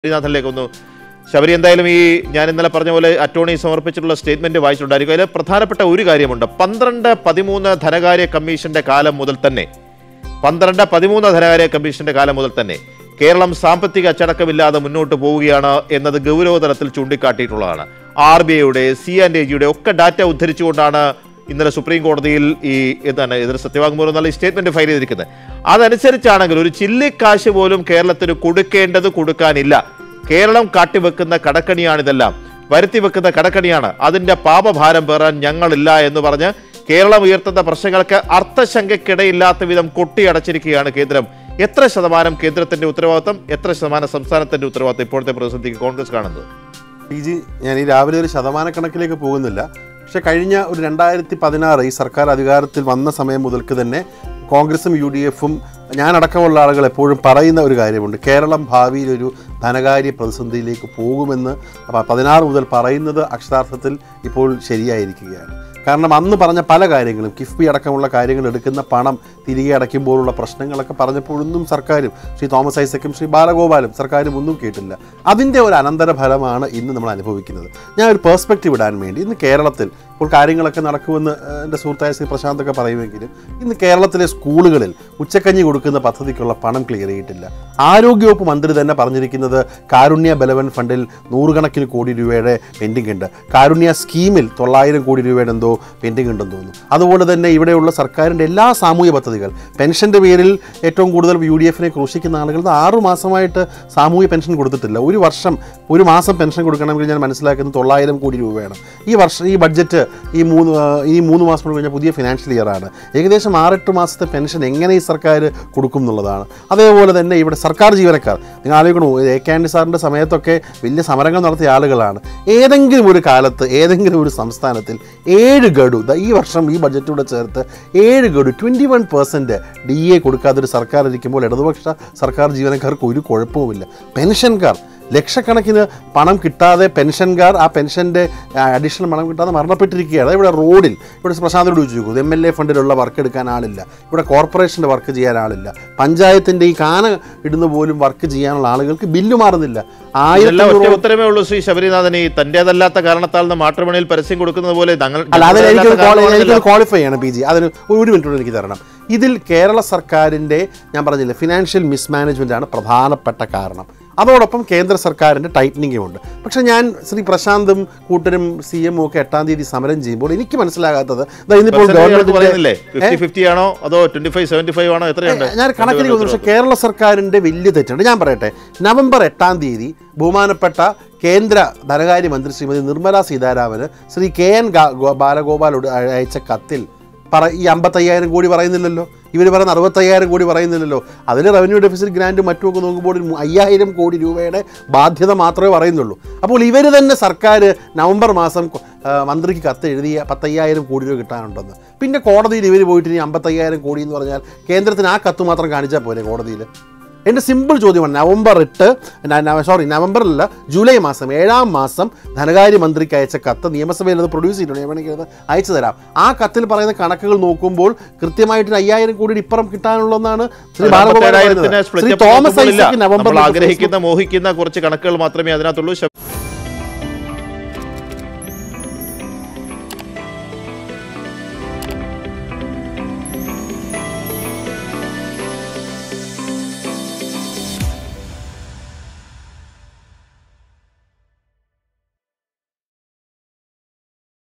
ശ്രീനാഥനിലേക്ക് ഒന്ന് ശബരി എന്തായാലും ഈ ഞാൻ ഇന്നലെ പറഞ്ഞ പോലെ അറ്റോർണി സമർപ്പിച്ചിട്ടുള്ള സ്റ്റേറ്റ്മെന്റ് വായിച്ചിട്ടുണ്ടായിരിക്കും അതിൽ പ്രധാനപ്പെട്ട ഒരു കാര്യമുണ്ട് പന്ത്രണ്ട് പതിമൂന്ന് ധനകാര്യ കമ്മീഷന്റെ കാലം മുതൽ തന്നെ പന്ത്രണ്ട് പതിമൂന്ന് ധനകാര്യ കമ്മീഷന്റെ കാലം മുതൽ തന്നെ കേരളം സാമ്പത്തിക അച്ചടക്കമില്ലാതെ മുന്നോട്ട് പോവുകയാണ് എന്നത് ഗൗരവതലത്തിൽ ചൂണ്ടിക്കാട്ടിയിട്ടുള്ളതാണ് ആർ ബി ഐയുടെ സി ആൻഡ് എ ജിയുടെ ഒക്കെ ഡാറ്റ ഉദ്ധരിച്ചുകൊണ്ടാണ് ഇന്നലെ സുപ്രീം കോടതിയിൽ ഈ എന്താണ് എതിർ സത്യവാങ്മൂലം എന്നുള്ള സ്റ്റേറ്റ്മെന്റ് ഫയൽ ചെയ്തിരിക്കുന്നത് അതനുസരിച്ചാണെങ്കിൽ ഒരു ചില്ലിക്കാശ് പോലും കേരളത്തിന് കൊടുക്കേണ്ടത് കൊടുക്കാനില്ല കേരളം കാട്ടിവെക്കുന്ന കടക്കണിയാണിതെല്ലാം വരുത്തി വെക്കുന്ന കടക്കണിയാണ് അതിന്റെ പാപഭാരം പേറാൻ ഞങ്ങളില്ല എന്ന് പറഞ്ഞ് കേരളം ഉയർത്തുന്ന പ്രശ്നങ്ങൾക്ക് അർത്ഥശങ്കയ്ക്കിടയില്ലാത്ത വിധം കൊട്ടിയടച്ചിരിക്കുകയാണ് കേന്ദ്രം എത്ര ശതമാനം കേന്ദ്രത്തിന്റെ ഉത്തരവാദിത്തം എത്ര ശതമാനം സംസ്ഥാനത്തിന്റെ ഉത്തരവാദിത്തം ഇപ്പോഴത്തെ പ്രതിസന്ധിക്ക് കോൺഗ്രസ് കാണുന്നത് പി ജി ഞാൻ ഈ രാവിലെ ഒരു ശതമാനക്കണക്കിലേക്ക് പോകുന്നില്ല പക്ഷെ കഴിഞ്ഞ ഒരു രണ്ടായിരത്തി പതിനാറ് ഈ സർക്കാർ അധികാരത്തിൽ വന്ന സമയം മുതൽക്ക് തന്നെ കോൺഗ്രസും യു ഡി എഫും ഞാനടക്കമുള്ള ആളുകൾ എപ്പോഴും പറയുന്ന ഒരു കാര്യമുണ്ട് കേരളം ഭാവിയിൽ ഒരു ധനകാര്യ പ്രതിസന്ധിയിലേക്ക് പോകുമെന്ന് പ- പതിനാറ് മുതൽ പറയുന്നത് അക്ഷരാർത്ഥത്തിൽ ഇപ്പോൾ ശരിയായിരിക്കുകയാണ് കാരണം അന്ന് പറഞ്ഞ പല കാര്യങ്ങളും കിഫ്ബി അടക്കമുള്ള കാര്യങ്ങൾ എടുക്കുന്ന പണം തിരികെ അടയ്ക്കുമ്പോഴുള്ള പ്രശ്നങ്ങളൊക്കെ പറഞ്ഞപ്പോഴൊന്നും സർക്കാരും ശ്രീ തോമസ് ഐസക്കും ശ്രീ ബാലഗോപാലും സർക്കാരും ഒന്നും കേട്ടില്ല അതിൻ്റെ ഒരു അനന്തരഫലമാണ് ഇന്ന് നമ്മൾ അനുഭവിക്കുന്നത് ഞാൻ ഒരു പേഴ്സ്പെക്റ്റീവ് ഇടാൻ വേണ്ടി ഇന്ന് കേരളത്തിൽ ഇപ്പോൾ കാര്യങ്ങളൊക്കെ നടക്കുമെന്ന് ഏഹ്, എൻ്റെ സുഹൃത്തായ ശ്രീ പ്രശാന്തൊക്കെ പറയുമെങ്കിലും ഇന്ന് കേരളത്തിലെ സ്കൂളുകളിൽ ഉച്ചക്കഞ്ഞി കൊടുക്കുന്ന പദ്ധതിക്കുള്ള പണം ക്ലിയർ ചെയ്തിട്ടില്ല ആരോഗ്യവകുപ്പ് മന്ത്രി തന്നെ പറഞ്ഞിരിക്കുന്നത് കാരുണ്യ ബലവൻ ഫണ്ടിൽ നൂറുകണക്കിന് കോടി രൂപയുടെ പെൻഡിംഗ് ഉണ്ട് കാരുണ്യ സ്കീമിൽ തൊള്ളായിരം കോടി രൂപയുടെ എന്തോ പെൻഡിംഗ് ഉണ്ടെന്ന് തോന്നുന്നു അതുപോലെ തന്നെ ഇവിടെയുള്ള സർക്കാരിൻ്റെ എല്ലാ സാമൂഹ്യ പദ്ധതികൾ പെൻഷൻ്റെ പേരിൽ ഏറ്റവും കൂടുതൽ യു ഡി എഫിനെ ക്രൂശിക്കുന്ന ആളുകൾ ആറു മാസമായിട്ട് സാമൂഹ്യ പെൻഷൻ കൊടുത്തിട്ടില്ല ഒരു വർഷം ഒരു മാസം പെൻഷൻ കൊടുക്കണമെങ്കിൽ ഞാൻ മനസ്സിലാക്കുന്നത് തൊള്ളായിരം കോടി രൂപയാണ് ഈ വർഷം ഈ ബഡ്ജറ്റ് ഈ മൂന്ന് ആ, ഈ മൂന്ന് മാസം കൊണ്ട് കഴിഞ്ഞാൽ പുതിയ ഫിനാൻഷ്യൽ ഇയർ ആണ് ഏകദേശം ആറെട്ട് മാസത്തെ പെൻഷൻ എങ്ങനെ ഈ സർക്കാർ കൊടുക്കും എന്നുള്ളതാണ് അതേപോലെ തന്നെ ഇവിടെ സർക്കാർ ജീവനക്കാർ നിങ്ങൾ ആലോചിക്കണോ എ കെ ആൻഡി സാറിൻ്റെ സമയത്തൊക്കെ വലിയ സമരങ്ങൾ നടത്തിയ ആളുകളാണ് ഏതെങ്കിലും ഒരു കാലത്ത് ഏതെങ്കിലും ഒരു സംസ്ഥാനത്തിൽ ഏഴ് ഗഡു ദാ ഈ വർഷം ഈ ബഡ്ജറ്റൂടെ ചേർത്ത് ഏഴ് ഗഡു twenty one percent D A കൊടുക്കാത്തൊരു സർക്കാർ ഇരിക്കുമ്പോൾ ഇടതുപക്ഷ സർക്കാർ ജീവനക്കാർക്ക് ഒരു കുഴപ്പവുമില്ല പെൻഷൻകാർ ലക്ഷക്കണക്കിന് പണം കിട്ടാതെ പെൻഷൻകാർ ആ പെൻഷൻ്റെ അഡീഷണൽ പണം കിട്ടാതെ മരണപ്പെട്ടിരിക്കുകയാണ് അത് ഇവിടെ റോഡിൽ ഇവിടെ പ്രശാന്തോട് ചോദിച്ചു നോക്കൂ എം എൽ എ ഫണ്ടിലുള്ള വർക്ക് എടുക്കാൻ ആളില്ല ഇവിടെ കോർപ്പറേഷൻ്റെ വർക്ക് ചെയ്യാൻ ആളില്ല പഞ്ചായത്തിൻ്റെ ഈ കാന ഇടുന്ന പോലും വർക്ക് ചെയ്യാനുള്ള ആളുകൾക്ക് ബില്ല് മാറുന്നില്ല ഇതെല്ലാം ഒറ്റ ആയിരത്തി ഉത്തരമേ ഉള്ളൂ ശ്രീ ശബരിനാഥൻ ഈ തന്റേതല്ലാത്ത കാരണത്താൽ നിന്ന് മാട്രിമണിയിൽ പരസ്യം കൊടുക്കുന്നത് പോലെ ഞങ്ങൾ അല്ല അതിന് എനിക്കൊരു ഞങ്ങളുടേതല്ലാത്ത ക്വാളി- കാരണമാണെന്നില്ല. എനിക്കൊരു ക്വാളിഫൈ ചെയ്യണം പി ജി അതിന് ഒരു മിനിറ്റ് കൂടെ എനിക്ക് തരണം ഇതിൽ കേരള സർക്കാരിൻ്റെ ഞാൻ പറഞ്ഞില്ലേ ഫിനാൻഷ്യൽ മിസ്മാനേജ്മെൻ്റ് ആണ് പ്രധാനപ്പെട്ട കാരണം അതോടൊപ്പം കേന്ദ്ര സർക്കാരിൻ്റെ ടൈറ്റനിങ്ങും ഉണ്ട് പക്ഷേ ഞാൻ ശ്രീ പ്രശാന്തും കൂട്ടരും സി എമ്മും ഒക്കെ എട്ടാം തീയതി സമരം ചെയ്യുമ്പോൾ എനിക്ക് മനസ്സിലാകാത്തത് ദാ ഇന്നിപ്പോൾ പെർസെന്റേജ് എടുത്ത് ഗവൺമെന്റിന്റെ പറയുന്നില്ലേ ഫിഫ്റ്റി ഫിഫ്റ്റി ആണോ അതോ ട്വന്റി ഫൈവ് സെവന്റി ഫൈവ് ആണോ എത്രയുണ്ട് ഞാൻ കണക്കിലേക്ക് വന്നു പക്ഷേ കേരള സർക്കാരിൻ്റെ വലിയ തെറ്റുണ്ട് ഞാൻ പറയട്ടെ നവംബർ എട്ടാം തീയതി ബഹുമാനപ്പെട്ട കേന്ദ്ര ധനകാര്യമന്ത്രി ശ്രീമതി നിർമ്മല സീതാരാമന് ശ്രീ കെ എൻ ഗാ- ഗോ- ബാലഗോപാലോട് അയ- അയച്ച കത്തിൽ പറ ഈ അമ്പത്തയ്യായിരം കോടി പറയുന്നില്ലല്ലോ ഇവർ പറയുന്ന അറുപത്തയ്യായിരം കോടി പറയുന്നില്ലല്ലോ അതിൽ റവന്യൂ ഡെഫിസിറ്റ് ഗ്രാൻറ്റും മറ്റുമൊക്കെ നോക്കുമ്പോൾ ഒരു മു- അയ്യായിരം കോടി രൂപയുടെ ബാധ്യത മാത്രമേ പറയുന്നുള്ളൂ അപ്പോൾ ഇവർ തന്നെ സർക്കാർ നവംബർ മാസം കൊ- ആ, മന്ത്രിക്ക് കത്ത് എഴുതിയ പത്തയ്യായിരം കോടി രൂപ കിട്ടാനുണ്ടെന്ന് പിന്നെ കോടതിയിൽ ഇവർ പോയിട്ട് ഇനി അമ്പത്തയ്യായിരം കോടി എന്ന് പറഞ്ഞാൽ കേന്ദ്രത്തിന് ആ കത്ത് മാത്രം കാണിച്ചാൽ പോരെ കോടതിയിൽ എൻ്റെ സിമ്പിൾ ചോദ്യമാണ് നവംബർ എട്ട് സോറി നവംബറിലല്ല ജൂലൈ മാസം ഏഴാം മാസം ധനകാര്യമന്ത്രിക്ക് അയച്ച കത്ത് നിയമസഭയിൽ അത് പ്രൊഡ്യൂസ് ചെയ്തിട്ടുണ്ട് ഞാൻ വേണമെങ്കിൽ അത് അയച്ചു തരാം ആ കത്തിൽ പറയുന്ന കണക്കുകൾ നോക്കുമ്പോൾ കൃത്യമായിട്ട് അയ്യായിരം കോടി ഇപ്പുറം കിട്ടാനുള്ളതെന്നാണ് ശ്രീ ബാലഗോപാൽ അമ്പത്തേഴായിരത്തിന് പറയുന്നത്. split ശ്രീ up തോമസ് നോക്കുമ്പോഴില്ല. ഐസക് നവംബർ നമ്മൾ ആഗ്രഹിക്കുന്ന മോഹിക്കുന്ന കുറച്ച് കണക്കുകൾ മാത്രമേ അതിനകത്തുള്ളൂ ശബ-